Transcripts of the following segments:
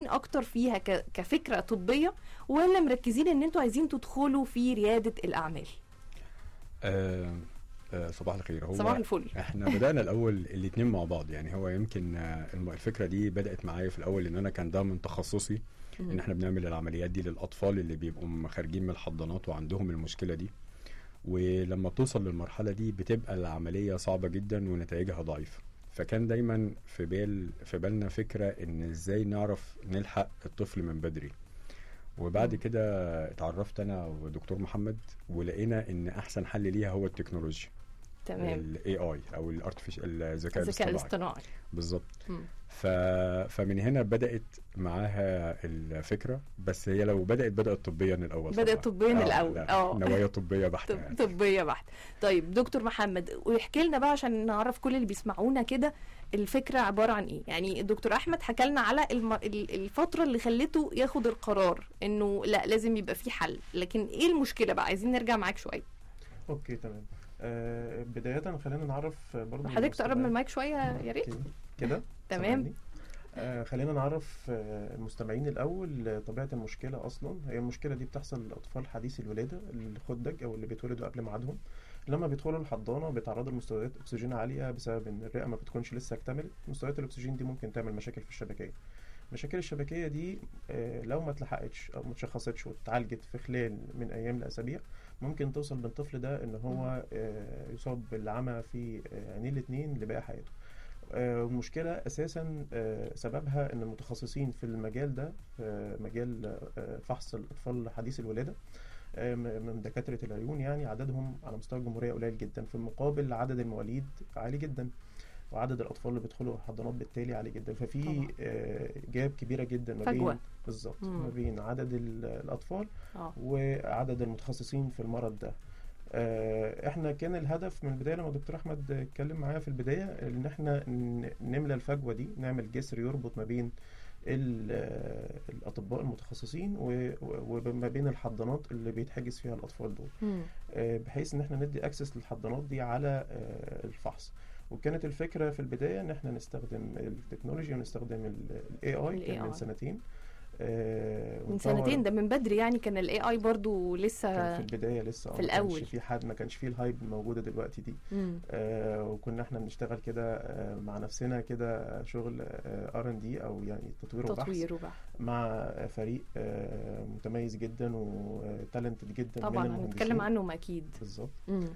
اكتر فيها ك- كفكره طبيه ولا مركزين ان انتوا عايزين تدخلوا في رياده الاعمال آه آه صباح الخير هو صباح الفل احنا بدانا الاول الاثنين مع بعض يعني هو يمكن آه، الم- الفكره دي بدات معايا في الاول ان انا كان ده من تخصصي ان احنا بنعمل العمليات دي للاطفال اللي بيبقوا م- خارجين من الحضانات وعندهم المشكله دي ولما بتوصل للمرحله دي بتبقى العمليه صعبه جدا ونتائجها ضعيفه فكان دايما في بال في بالنا فكره ان ازاي نعرف نلحق الطفل من بدري وبعد مم. كده اتعرفت انا ودكتور محمد ولقينا ان احسن حل ليها هو التكنولوجيا تمام الاي اي او الارتفيشال الذكاء الذكاء الاصطناعي الاصطناعي بالظبط مم. ف... فمن هنا بدات معاها الفكره بس هي لو بدات بدات طبيا الاول بدأت طبعاً. طبيا آه، الأول، لا، آه. نوايا طبيه بحته طب يعني. طبيه بحت طيب دكتور محمد ويحكي لنا بقى عشان نعرف كل اللي بيسمعونا كده الفكره عباره عن ايه يعني الدكتور احمد حكى لنا على الم... ال- الفتره اللي خلته ياخد القرار انه لا لازم يبقى في حل لكن ايه المشكله بقى عايزين نرجع معاك شويه اوكي تمام آه بداية خلينا نعرف برضه حضرتك تقرب من المايك شويه يا ريت أوكي. كده تمام. سامعني؟ آه خلينا نعرف آه المستمعين الاول آه، طبيعه المشكله اصلا هي المشكله دي بتحصل للاطفال حديثي الولاده الخدج او اللي بيتولدوا قبل ميعادهم لما بيدخلوا الحضانه بيتعرضوا لمستويات اكسجين عاليه بسبب ان الرئه ما بتكونش لسه اكتملت مستويات الاكسجين دي ممكن تعمل مشاكل في الشبكيه مشاكل الشبكيه دي آه، لو ما اتلحقتش او ما اتشخصتش واتعالجت في خلال من ايام لاسابيع ممكن توصل بالطفل ده ان هو آه، يصاب بالعمى في آه، عينيه الاثنين لباقي حياته آه، والمشكلة أساسا آه، سببها إن المتخصصين في المجال ده في مجال آه، فحص الأطفال حديث الولادة آه، م- من دكاترة العيون يعني عددهم على مستوى الجمهورية قليل جدا في المقابل عدد المواليد عالي جدا وعدد الأطفال اللي بيدخلوا الحضانات بالتالي عالي جدا ففي طبعا. آه، جاب كبيرة جدا ما فجوة. بين بالظبط مم. ما بين عدد ال- الأطفال اه وعدد المتخصصين في المرض ده آه، احنا كان الهدف من البدايه لما دكتور احمد اتكلم معايا في البدايه ان احنا ن- نملى الفجوه دي نعمل جسر يربط ما بين ال- آه، الاطباء المتخصصين و- و- وما بين الحضانات اللي بيتحجز فيها الاطفال دول مم. آه، بحيث ان احنا ندي اكسس للحضانات دي على آه، الفحص وكانت الفكره في البدايه ان احنا نستخدم التكنولوجيا ونستخدم الاي اي كان ال من AI. سنتين آه، من ونطور- سنتين ده من بدري يعني كان الاي اي برضو كان لسه في البدايه لسه في آه، ما الأول. كانش في حد ما كانش فيه الهايب الموجوده دلوقتي دي مم. آه وكنا احنا بنشتغل كده آه مع نفسنا كده شغل ار ان دي او يعني تطوير وبحث تطوير وبحث مع فريق آه متميز جدا وتالنتد جدا طبعا من المهندسين هنتكلم عنهم اكيد بالظبط مم.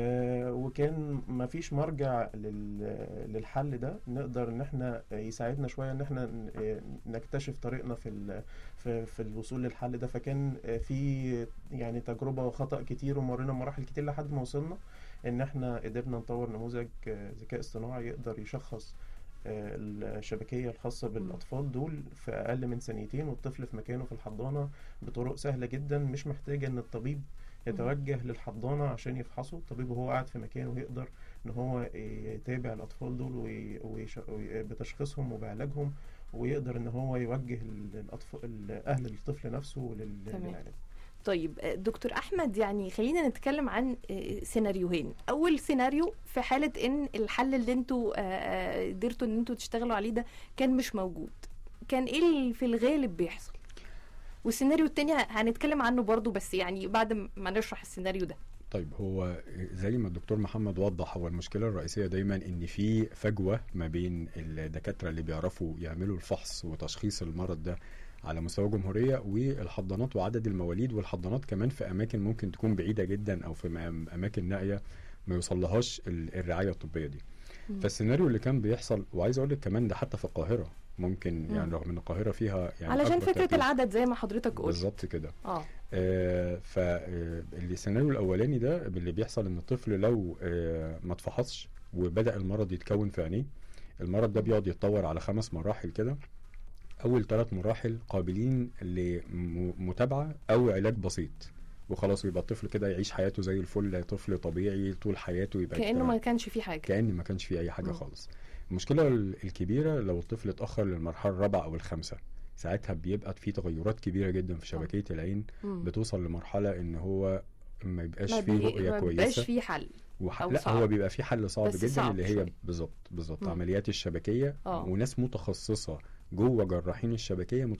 آه وكان ما فيش مرجع لل- للحل ده نقدر ان احنا يساعدنا شويه ان احنا ن- آه، نكتشف طريقنا في ال- في, في الوصول للحل ده فكان آه، في يعني تجربه وخطا كتير ومرينا مراحل كتير لحد ما وصلنا ان احنا قدرنا نطور نموذج آه، ذكاء اصطناعي يقدر يشخص آه، الشبكيه الخاصه بالاطفال دول في اقل من ثانيتين والطفل في مكانه في الحضانه بطرق سهله جدا مش محتاجه ان الطبيب يتوجه للحضانه عشان يفحصه الطبيب وهو قاعد في مكانه يقدر ان هو يتابع الاطفال دول وي- ويش- وي- بتشخيصهم وبعلاجهم ويقدر ان هو يوجه الاطفال اهل الطفل نفسه لل- تمام. للعلاج طيب آه، دكتور احمد يعني خلينا نتكلم عن آه، سيناريوهين اول سيناريو في حاله ان الحل اللي انتوا آه، آه، قدرتوا ان انتوا تشتغلوا عليه ده كان مش موجود كان ايه اللي في الغالب بيحصل والسيناريو التاني هنتكلم عنه برضو بس يعني بعد ما نشرح السيناريو ده طيب هو زي ما الدكتور محمد وضح هو المشكله الرئيسيه دايما ان في فجوه ما بين الدكاتره اللي بيعرفوا يعملوا الفحص وتشخيص المرض ده على مستوى الجمهوريه والحضانات وعدد المواليد والحضانات كمان في اماكن ممكن تكون بعيده جدا او في م- اماكن نائيه ما يوصلهاش ال- الرعايه الطبيه دي مم. فالسيناريو اللي كان بيحصل وعايز اقول لك كمان ده حتى في القاهره ممكن مم. يعني رغم ان القاهره فيها يعني علشان أكبر فكره تركيز- العدد زي ما حضرتك قلت بالظبط كده اه آه فالسيناريو الاولاني ده اللي بيحصل ان الطفل لو آه ما اتفحصش وبدا المرض يتكون في عينيه المرض ده بيقعد يتطور على خمس مراحل كده اول ثلاث مراحل قابلين لمتابعه او علاج بسيط وخلاص يبقى الطفل كده يعيش حياته زي الفل طفل طبيعي طول حياته يبقى كانه تمام. ما كانش فيه حاجه كأن ما كانش فيه أي حاجة مم. خالص المشكلة ال- الكبيرة لو الطفل اتأخر للمرحلة الرابعة أو الخامسة ساعتها بيبقى في تغيرات كبيرة جدا في شبكية العين مم. بتوصل لمرحلة إن هو ما يبقاش ما فيه بي- رؤية ما بيبقاش كويسة فيه حل وح... أو لا صعب. هو بيبقى في حل صعب بس جدا صعب اللي هي شوية. بالظبط بالظبط مم. عمليات الشبكية آه. وناس متخصصة جوه جراحين الشبكية